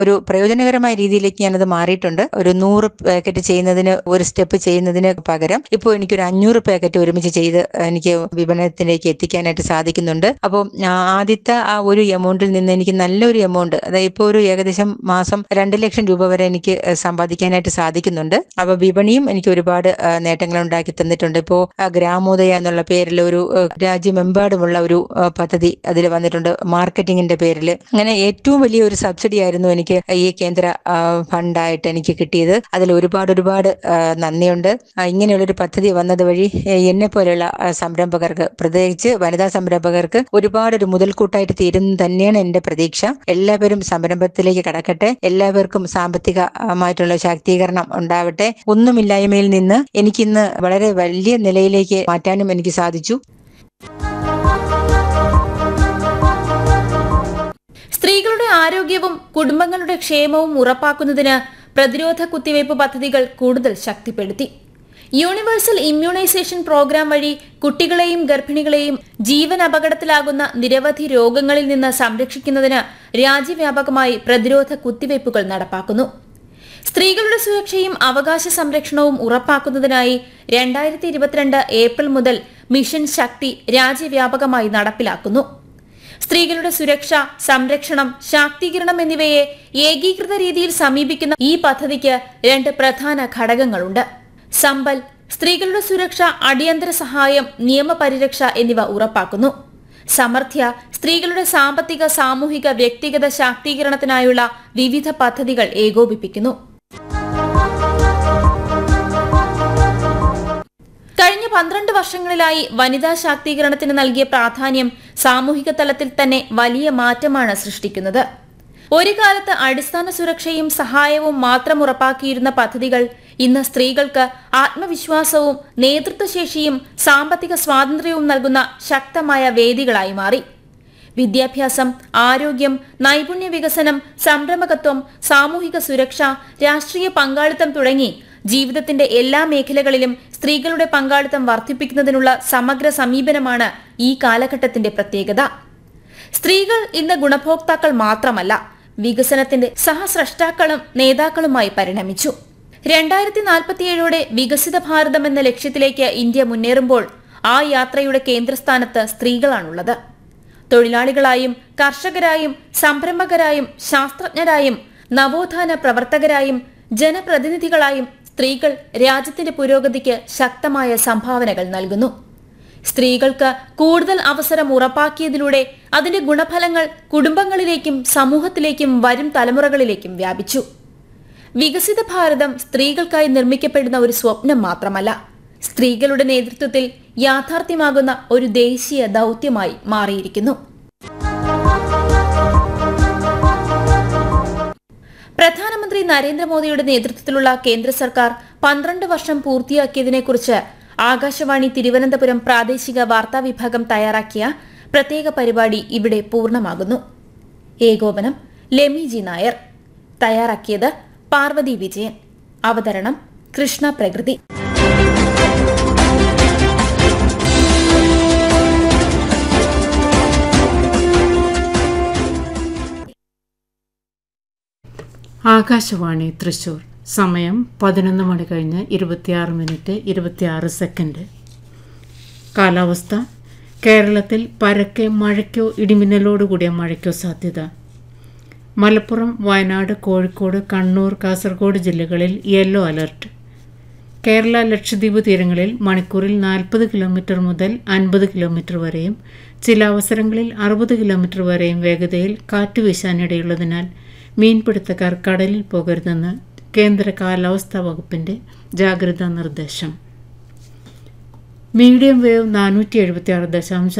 ഒരു പ്രയോജനകരമായ രീതിയിലേക്ക് ഞാനത് മാറിയിട്ടുണ്ട് ഒരു നൂറ് പാക്കറ്റ് ചെയ്യുന്നതിന് ഒരു സ്റ്റെപ്പ് ചെയ്യുന്നതിന് പകരം ഇപ്പോൾ എനിക്കൊരു അഞ്ഞൂറ് പാക്കറ്റ് ഒരുമിച്ച് ചെയ്ത് എനിക്ക് വിപണനത്തിലേക്ക് എത്തിക്കാനായിട്ട് സാധിക്കുന്നുണ്ട് അപ്പോൾ ആദ്യത്തെ ആ ഒരു എമൗണ്ടിൽ നിന്ന് എനിക്ക് നല്ലൊരു എമൗണ്ട് അതായത് ഇപ്പോൾ ഒരു ഏകദേശം മാസം രണ്ട് ലക്ഷം രൂപ വരെ എനിക്ക് ഏഹ്, സമ്പാദിക്കാനായിട്ട് സാധിക്കുന്നുണ്ട് അപ്പോൾ വിപണിയും എനിക്ക് ഒരുപാട് ഏഹ്, നേട്ടങ്ങൾ ഉണ്ടാക്കി തന്നിട്ടുണ്ട് ഇപ്പോൾ ഗ്രാമോദയ എന്നുള്ള പേരിൽ ഒരു ഏഹ്, രാജ്യമെമ്പാടുമുള്ള ഒരു ഏഹ്, പദ്ധതി അതിൽ വന്നിട്ടുണ്ട് മാർക്കറ്റിംഗിന്റെ പേരിൽ അങ്ങനെ ഏറ്റവും വലിയ ഒരു സബ്സിഡി ആയിരുന്നു എനിക്ക് ഈ കേന്ദ്ര ആ, ഫണ്ടായിട്ട് എനിക്ക് കിട്ടിയത് അതിൽ ഒരുപാട് ഒരുപാട് ആ, നന്ദിയുണ്ട് ആ, ഇങ്ങനെയുള്ളൊരു പദ്ധതി വന്നത് വഴി എന്നെ പോലെയുള്ള ആ, സംരംഭകർക്ക് പ്രത്യേകിച്ച് വനിതാ സംരംഭകർക്ക് ഒരുപാട് ഒരു മുതൽക്കൂട്ടായിട്ട് തീരും തന്നെയാണ് എന്റെ പ്രതീക്ഷ എല്ലാവരും സംരംഭത്തിലേക്ക് കടക്കട്ടെ എല്ലാവർക്കും സാമ്പത്തികമായിട്ടുള്ള ശാക്തീകരണം ഉണ്ടാവട്ടെ ഒന്നുമില്ലായ്മയിൽ നിന്ന് എനിക്കിന്ന് വളരെ വലിയ നിലയിലേക്ക് മാറ്റാനും എനിക്ക് സാധിച്ചു സ്ത്രീകളുടെ ആരോഗ്യവും കുടുംബങ്ങളുടെ ക്ഷേമവും ഉറപ്പാക്കുന്നതിന് പ്രതിരോധ കുത്തിവയ്പ് പദ്ധതികൾ കൂടുതൽ ശക്തിപ്പെടുത്തി യൂണിവേഴ്സൽ ഇമ്മ്യൂണൈസേഷൻ പ്രോഗ്രാം വഴി കുട്ടികളെയും ഗർഭിണികളെയും ജീവൻ അപകടത്തിലാകുന്ന നിരവധി രോഗങ്ങളിൽ നിന്ന് സംരക്ഷിക്കുന്നതിന് രാജ്യവ്യാപകമായി പ്രതിരോധ കുത്തിവയ്പ്പുകൾ നടപ്പാക്കുന്നു സ്ത്രീകളുടെ സുരക്ഷയും അവകാശ സംരക്ഷണവും ഉറപ്പാക്കുന്നതിനായി രണ്ടായിരത്തി ഇരുപത്തിരണ്ട് ഏപ്രിൽ മുതൽ മിഷൻ ശക്തി രാജ്യവ്യാപകമായി നടപ്പിലാക്കുന്നു സ്ത്രീകളുടെ സുരക്ഷ സംരക്ഷണം ശാക്തീകരണം എന്നിവയെ ഏകീകൃത രീതിയിൽ സമീപിക്കുന്ന ഈ പദ്ധതിക്ക് രണ്ട് പ്രധാന ഘടകങ്ങളുണ്ട് സമ്പൽ സ്ത്രീകളുടെ സുരക്ഷ അടിയന്തര സഹായം നിയമപരിരക്ഷ എന്നിവ ഉറപ്പാക്കുന്നു സമർത്ഥ്യ സ്ത്രീകളുടെ സാമ്പത്തിക സാമൂഹിക വ്യക്തിഗത ശാക്തീകരണത്തിനായുള്ള വിവിധ പദ്ധതികൾ ഏകോപിപ്പിക്കുന്നു കഴിഞ്ഞ പന്ത്രണ്ട് വർഷങ്ങളിലായി വനിതാ ശാക്തീകരണത്തിന് നൽകിയ പ്രാധാന്യം സാമൂഹിക തലത്തിൽ തന്നെ വലിയ മാറ്റമാണ് സൃഷ്ടിക്കുന്നത് ഒരു കാലത്ത് അടിസ്ഥാന സുരക്ഷയും സഹായവും മാത്രം ഉറപ്പാക്കിയിരുന്ന പദ്ധതികൾ ഇന്ന് സ്ത്രീകൾക്ക് ആത്മവിശ്വാസവും നേതൃത്വശേഷിയും സാമ്പത്തിക സ്വാതന്ത്ര്യവും നൽകുന്ന ശക്തമായ വേദികളായി മാറി വിദ്യാഭ്യാസം ആരോഗ്യം നൈപുണ്യ വികസനം സംരംഭകത്വം സാമൂഹിക സുരക്ഷ രാഷ്ട്രീയ പങ്കാളിത്തം തുടങ്ങി ജീവിതത്തിന്റെ എല്ലാ മേഖലകളിലും സ്ത്രീകളുടെ പങ്കാളിത്തം വർദ്ധിപ്പിക്കുന്നതിനുള്ള സമഗ്ര സമീപനമാണ് ഈ കാലഘട്ടത്തിന്റെ പ്രത്യേകത സ്ത്രീകൾ ഇന്ന് ഗുണഭോക്താക്കൾ മാത്രമല്ല വികസനത്തിന്റെ സഹസ്രഷ്ടാക്കളും നേതാക്കളുമായി പരിണമിച്ചു രണ്ടായിരത്തി നാൽപ്പത്തിയേഴോടെ വികസിത ഭാരതം എന്ന ലക്ഷ്യത്തിലേക്ക് ഇന്ത്യ മുന്നേറുമ്പോൾ ആ യാത്രയുടെ കേന്ദ്രസ്ഥാനത്ത് സ്ത്രീകളാണുള്ളത് തൊഴിലാളികളായും കർഷകരായും സംരംഭകരായും ശാസ്ത്രജ്ഞരായും നവോത്ഥാന പ്രവർത്തകരായും ജനപ്രതിനിധികളായും സ്ത്രീകൾ രാജ്യത്തിന്റെ പുരോഗതിക്ക് ശക്തമായ സംഭാവനകൾ നൽകുന്നു സ്ത്രീകൾക്ക് കൂടുതൽ അവസരം ഉറപ്പാക്കിയതിലൂടെ അതിന്റെ ഗുണഫലങ്ങൾ കുടുംബങ്ങളിലേക്കും സമൂഹത്തിലേക്കും വരും തലമുറകളിലേക്കും വ്യാപിച്ചു വികസിത ഭാരതം സ്ത്രീകൾക്കായി നിർമ്മിക്കപ്പെടുന്ന ഒരു സ്വപ്നം മാത്രമല്ല സ്ത്രീകളുടെ നേതൃത്വത്തിൽ യാഥാർത്ഥ്യമാകുന്ന ഒരു ദേശീയ ദൗത്യമായി മാറിയിരിക്കുന്നു പ്രധാനമന്ത്രി നരേന്ദ്രമോദിയുടെ നേതൃത്വത്തിലുള്ള കേന്ദ്ര സർക്കാർ പന്ത്രണ്ട് വർഷം പൂർത്തിയാക്കിയതിനെക്കുറിച്ച് ആകാശവാണി തിരുവനന്തപുരം പ്രാദേശിക വാർത്താ വിഭാഗം തയ്യാറാക്കിയ പ്രത്യേക പരിപാടി ഇവിടെ പൂർണ്ണമാകുന്നു ഏകോപനം ലെമി ജി നായർ തയ്യാറാക്കിയത് പാർവതി വിജയൻ അവതരണം കൃഷ്ണ പ്രകൃതി ആകാശവാണി തൃശൂർ സമയം പതിനൊന്ന് മണി കഴിഞ്ഞ് ഇരുപത്തിയാറ് മിനിറ്റ് ഇരുപത്തിയാറ് സെക്കൻഡ് കാലാവസ്ഥ കേരളത്തിൽ പരക്കെ മഴയ്ക്കോ ഇടിമിന്നലോടുകൂടിയ മഴയ്ക്കോ സാധ്യത മലപ്പുറം വയനാട് കോഴിക്കോട് കണ്ണൂർ കാസർഗോഡ് ജില്ലകളിൽ യെല്ലോ അലർട്ട് കേരള ലക്ഷദ്വീപ് തീരങ്ങളിൽ മണിക്കൂറിൽ നാൽപ്പത് കിലോമീറ്റർ മുതൽ അൻപത് കിലോമീറ്റർ വരെയും ചില അവസരങ്ങളിൽ അറുപത് കിലോമീറ്റർ വരെയും വേഗതയിൽ കാറ്റ് വീശാനിടയുള്ളതിനാൽ മീൻപിടുത്തക്കാർ കടലിൽ പോകരുതെന്ന് കേന്ദ്ര കാലാവസ്ഥാ വകുപ്പിൻ്റെ ജാഗ്രതാ നിർദ്ദേശം മീഡിയം വേവ് നാനൂറ്റി എഴുപത്തി ആറ് ദശാംശം